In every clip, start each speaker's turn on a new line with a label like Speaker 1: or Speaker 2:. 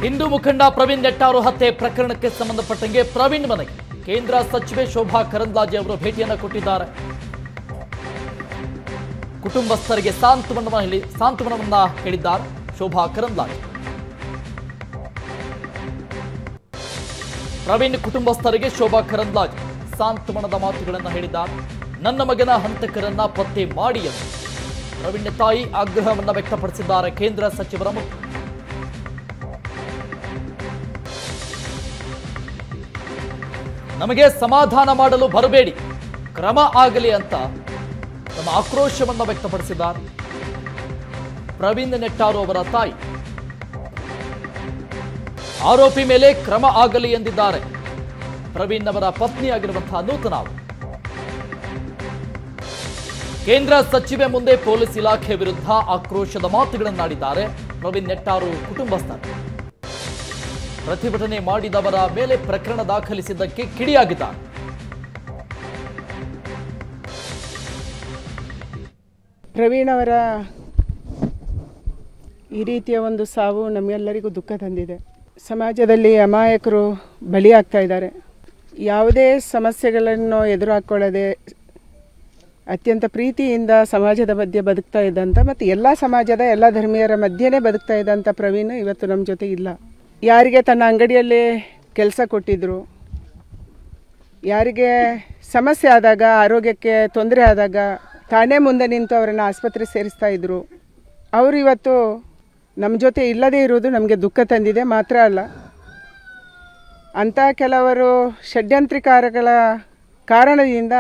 Speaker 1: ಹಿಂದೂ ಮುಖಂಡ ಪ್ರವೀಣ್ ನೆಟ್ಟಾರು ಹತ್ಯೆ ಪ್ರಕರಣಕ್ಕೆ ಸಂಬಂಧಪಟ್ಟಂಗೆ ಪ್ರವೀಣ್ ಮನೆಗೆ ಕೇಂದ್ರ ಸಚಿವೆ ಶೋಭಾ ಕರಂದ್ಲಾಜೆ ಅವರು ಭೇಟಿಯನ್ನ ಕೊಟ್ಟಿದ್ದಾರೆ ಕುಟುಂಬಸ್ಥರಿಗೆ ಸಾಂತ್ವನ ಹೇಳಿ ಸಾಂತ್ವನವನ್ನ ಹೇಳಿದ್ದಾರೆ ಶೋಭಾ ಕರಂದ್ಲಾಜೆ ಪ್ರವೀಣ್ ಕುಟುಂಬಸ್ಥರಿಗೆ ಶೋಭಾ ಕರಂದ್ಲಾಜೆ ಸಾಂತ್ವನದ ಮಾತುಗಳನ್ನು ಹೇಳಿದ್ದಾರೆ ನನ್ನ ಮಗನ ಹಂತಕರನ್ನ ಪತ್ತೆ ಮಾಡಿ ಎಂದು ಪ್ರವೀಣ್ ತಾಯಿ ಆಗ್ರಹವನ್ನ ವ್ಯಕ್ತಪಡಿಸಿದ್ದಾರೆ ಕೇಂದ್ರ ಸಚಿವರ ಮುಂದೆ ನಮಗೆ ಸಮಾಧಾನ ಮಾಡಲು ಬರಬೇಡಿ ಕ್ರಮ ಆಗಲಿ ಅಂತ ತಮ್ಮ ಆಕ್ರೋಶವನ್ನ ವ್ಯಕ್ತಪಡಿಸಿದ್ದಾರೆ ಪ್ರವೀಣ್ ನೆಟ್ಟಾರು ಅವರ ತಾಯಿ ಆರೋಪಿ ಮೇಲೆ ಕ್ರಮ ಆಗಲಿ ಎಂದಿದ್ದಾರೆ ಪ್ರವೀಣ್ ಅವರ ಪತ್ನಿಯಾಗಿರುವಂತಹ ನೂತನ ಅವರು. ಕೇಂದ್ರ ಸಚಿವೆ ಮುಂದೆ ಪೊಲೀಸ್ ಇಲಾಖೆ ವಿರುದ್ಧ ಆಕ್ರೋಶದ ಮಾತುಗಳನ್ನಾಡಿದ್ದಾರೆ ಪ್ರವೀಣ್ ನೆಟ್ಟಾರು ಕುಟುಂಬಸ್ಥರು ಪ್ರತಿಭಟನೆ ಮಾಡಿದವರ ಮೇಲೆ ಪ್ರಕರಣ ದಾಖಲಿಸಿದ್ದಕ್ಕೆ ಕಿಡಿಯಾಗಿದ್ದಾರೆ
Speaker 2: ಪ್ರವೀಣ್ ಅವರ ಈ ರೀತಿಯ ಒಂದು ಸಾವು ನಮ್ಮೆಲ್ಲರಿಗೂ ದುಃಖ ತಂದಿದೆ ಸಮಾಜದಲ್ಲಿ ಅಮಾಯಕರು ಬಲಿಯಾಗ್ತಾ ಇದ್ದಾರೆ ಯಾವುದೇ ಸಮಸ್ಯೆಗಳನ್ನು ಎದುರು ಹಾಕ್ಕೊಳ್ಳದೆ ಅತ್ಯಂತ ಪ್ರೀತಿಯಿಂದ ಸಮಾಜದ ಮಧ್ಯೆ ಬದುಕ್ತಾ ಇದ್ದಂಥ ಮತ್ತು ಎಲ್ಲ ಸಮಾಜದ ಎಲ್ಲ ಧರ್ಮೀಯರ ಮಧ್ಯೆನೇ ಬದುಕ್ತಾ ಇದ್ದಂಥ ಪ್ರವೀಣ್ ಇವತ್ತು ನಮ್ಮ ಜೊತೆ ಇಲ್ಲ ಯಾರಿಗೆ ತನ್ನ ಅಂಗಡಿಯಲ್ಲಿ ಕೆಲಸ ಕೊಟ್ಟಿದ್ದರು ಯಾರಿಗೆ ಸಮಸ್ಯೆ ಆದಾಗ ಆರೋಗ್ಯಕ್ಕೆ ತೊಂದರೆ ಆದಾಗ ತಾನೇ ಮುಂದೆ ನಿಂತು ಅವರನ್ನು ಆಸ್ಪತ್ರೆ ಸೇರಿಸ್ತಾ ಇದ್ದರು ಅವರು ಇವತ್ತು ನಮ್ಮ ಜೊತೆ ಇಲ್ಲದೇ ಇರುವುದು ನಮಗೆ ದುಃಖ ತಂದಿದೆ ಮಾತ್ರ ಅಲ್ಲ ಅಂಥ ಕೆಲವರು ಷಡ್ಯಂತ್ರಿಕಾರಗಳ ಕಾರಣದಿಂದ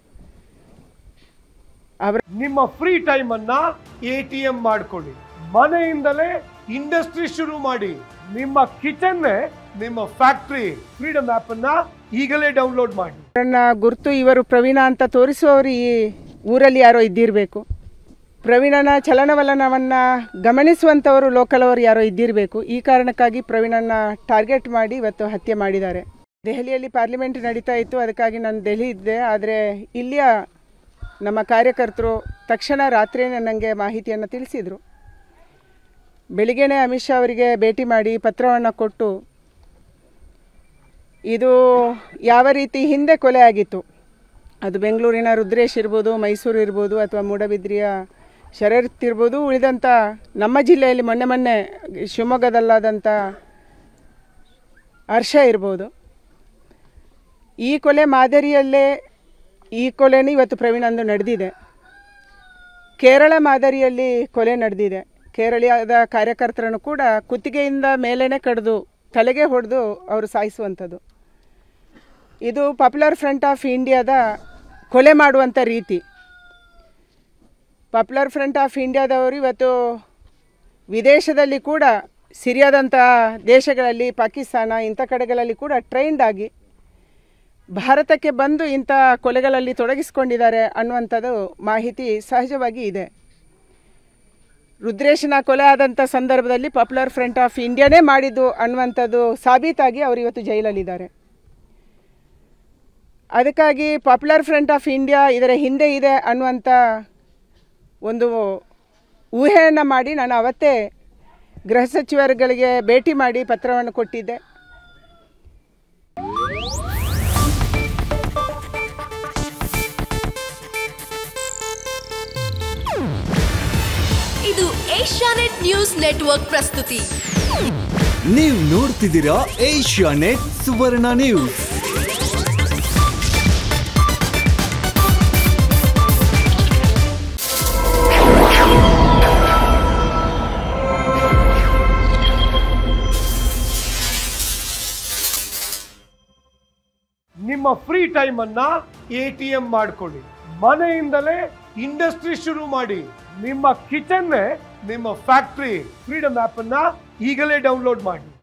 Speaker 2: ಅವರ
Speaker 3: ನಿಮ್ಮ ಫ್ರೀ ಟೈಮ್ ಅನ್ನ ಎ ಟಿ ಎಂ ಮಾಡ್ಕೊಳ್ಳಿ ಮನೆಯಿಂದಲೇ ಇಂಡಸ್ಟ್ರಿ ಶುರು ಮಾಡಿ ನಿಮ್ಮ ಕಿಚನ್ ನಿಮ್ಮ ಫ್ಯಾಕ್ಟ್ರಿ ಫ್ರೀಡಮ್ ಆಪ್ ಅನ್ನ ಈಗಲೇ ಡೌನ್ಲೋಡ್ ಮಾಡಿ
Speaker 2: ಅವರನ್ನ ಗುರ್ತು ಇವರು ಪ್ರವೀಣ ಅಂತ ತೋರಿಸುವವರು ಈ ಊರಲ್ಲಿ ಯಾರೋ ಇದ್ದಿರಬೇಕು ಪ್ರವೀಣನ ಚಲನವಲನವನ್ನು ಗಮನಿಸುವಂಥವರು ಲೋಕಲ್ ಅವರು ಯಾರೋ ಇದ್ದಿರಬೇಕು ಈ ಕಾರಣಕ್ಕಾಗಿ ಪ್ರವೀಣನ ಟಾರ್ಗೆಟ್ ಮಾಡಿ ಇವತ್ತು ಹತ್ಯೆ ಮಾಡಿದ್ದಾರೆ ದೆಹಲಿಯಲ್ಲಿ ಪಾರ್ಲಿಮೆಂಟ್ ನಡೀತಾ ಇತ್ತು ಅದಕ್ಕಾಗಿ ನಾನು ದೆಹಲಿ ಇದ್ದೆ ಆದರೆ ಇಲ್ಲಿಯ ನಮ್ಮ ಕಾರ್ಯಕರ್ತರು ತಕ್ಷಣ ರಾತ್ರಿಯೇ ನನಗೆ ಮಾಹಿತಿಯನ್ನು ತಿಳಿಸಿದರು ಬೆಳಿಗ್ಗೆನೇ ಅಮಿತ್ ಶಾ ಅವರಿಗೆ ಭೇಟಿ ಮಾಡಿ ಪತ್ರವನ್ನು ಕೊಟ್ಟು ಇದು ಯಾವ ರೀತಿ ಹಿಂದೆ ಕೊಲೆ ಆಗಿತ್ತು ಅದು ಬೆಂಗಳೂರಿನ ರುದ್ರೇಶ್ ಇರ್ಬೋದು ಮೈಸೂರು ಇರ್ಬೋದು ಅಥವಾ ಮೂಡಬಿದ್ರಿಯ ಶರತ್ ಇರ್ಬೋದು ಉಳಿದಂಥ ನಮ್ಮ ಜಿಲ್ಲೆಯಲ್ಲಿ ಮೊನ್ನೆ ಮೊನ್ನೆ ಶಿವಮೊಗ್ಗದಲ್ಲಾದಂಥ ಹರ್ಷ ಇರ್ಬೋದು ಈ ಕೊಲೆ ಮಾದರಿಯಲ್ಲೇ ಈ ಕೊಲೆನೂ ಇವತ್ತು ಪ್ರವೀಣಂದು ನಡೆದಿದೆ ಕೇರಳ ಮಾದರಿಯಲ್ಲಿ ಕೊಲೆ ನಡೆದಿದೆ ಕೇರಳದ ಕಾರ್ಯಕರ್ತರನ್ನು ಕೂಡ ಕುತ್ತಿಗೆಯಿಂದ ಮೇಲೇನೆ ಕಡಿದು ತಲೆಗೆ ಹೊಡೆದು ಅವರು ಸಾಯಿಸುವಂಥದ್ದು ಇದು ಪಾಪ್ಯುಲರ್ ಫ್ರಂಟ್ ಆಫ್ ಇಂಡಿಯಾದ ಕೊಲೆ ಮಾಡುವಂಥ ರೀತಿ ಪಾಪ್ಯುಲರ್ ಫ್ರಂಟ್ ಆಫ್ ಇಂಡಿಯಾದವರು ಇವತ್ತು ವಿದೇಶದಲ್ಲಿ ಕೂಡ ಸಿರಿಯಾದಂಥ ದೇಶಗಳಲ್ಲಿ ಪಾಕಿಸ್ತಾನ ಇಂಥ ಕಡೆಗಳಲ್ಲಿ ಕೂಡ ಟ್ರೈನ್ಡ್ ಆಗಿ ಭಾರತಕ್ಕೆ ಬಂದು ಇಂಥ ಕೊಲೆಗಳಲ್ಲಿ ತೊಡಗಿಸಿಕೊಂಡಿದ್ದಾರೆ ಅನ್ನುವಂಥದ್ದು ಮಾಹಿತಿ ಸಹಜವಾಗಿ ಇದೆ ರುದ್ರೇಶನ ಕೊಲೆ ಆದಂಥ ಸಂದರ್ಭದಲ್ಲಿ ಪಾಪ್ಯುಲರ್ ಫ್ರಂಟ್ ಆಫ್ ಇಂಡಿಯಾನೇ ಮಾಡಿದ್ದು ಅನ್ನುವಂಥದ್ದು ಸಾಬೀತಾಗಿ ಅವರು ಇವತ್ತು ಜೈಲಲ್ಲಿದ್ದಾರೆ ಅದಕ್ಕಾಗಿ ಪಾಪ್ಯುಲರ್ ಫ್ರಂಟ್ ಆಫ್ ಇಂಡಿಯಾ ಇದರ ಹಿಂದೆ ಇದೆ ಅನ್ನುವಂಥ ಒಂದು ಊಹೆಯನ್ನು ಮಾಡಿ ನಾನು ಅವತ್ತೇ ಗೃಹ ಸಚಿವರುಗಳಿಗೆ ಭೇಟಿ ಮಾಡಿ ಪತ್ರವನ್ನು ಕೊಟ್ಟಿದ್ದೆ
Speaker 4: ಇದು ಏಷ್ಯಾನೆಟ್ ನ್ಯೂಸ್ ನೆಟ್ವರ್ಕ್ ಪ್ರಸ್ತುತಿ
Speaker 5: ನೀವು ನೋಡ್ತಿದ್ದೀರಾ ಏಷ್ಯಾ ನೆಟ್ ಸುವರ್ಣ ನ್ಯೂಸ್
Speaker 3: ನಿಮ್ಮ ಫ್ರೀ ಟೈಮ್ ಅನ್ನ ಎ ಟಿ ಎಂ ಮಾಡ್ಕೊಳ್ಳಿ ಮನೆಯಿಂದಲೇ ಇಂಡಸ್ಟ್ರಿ ಶುರು ಮಾಡಿ ನಿಮ್ಮ ಕಿಚನ್ ನಿಮ್ಮ ಫ್ಯಾಕ್ಟ್ರಿ ಫ್ರೀಡಮ್ ಆಪ್ ಅನ್ನ ಈಗಲೇ ಡೌನ್ಲೋಡ್ ಮಾಡಿ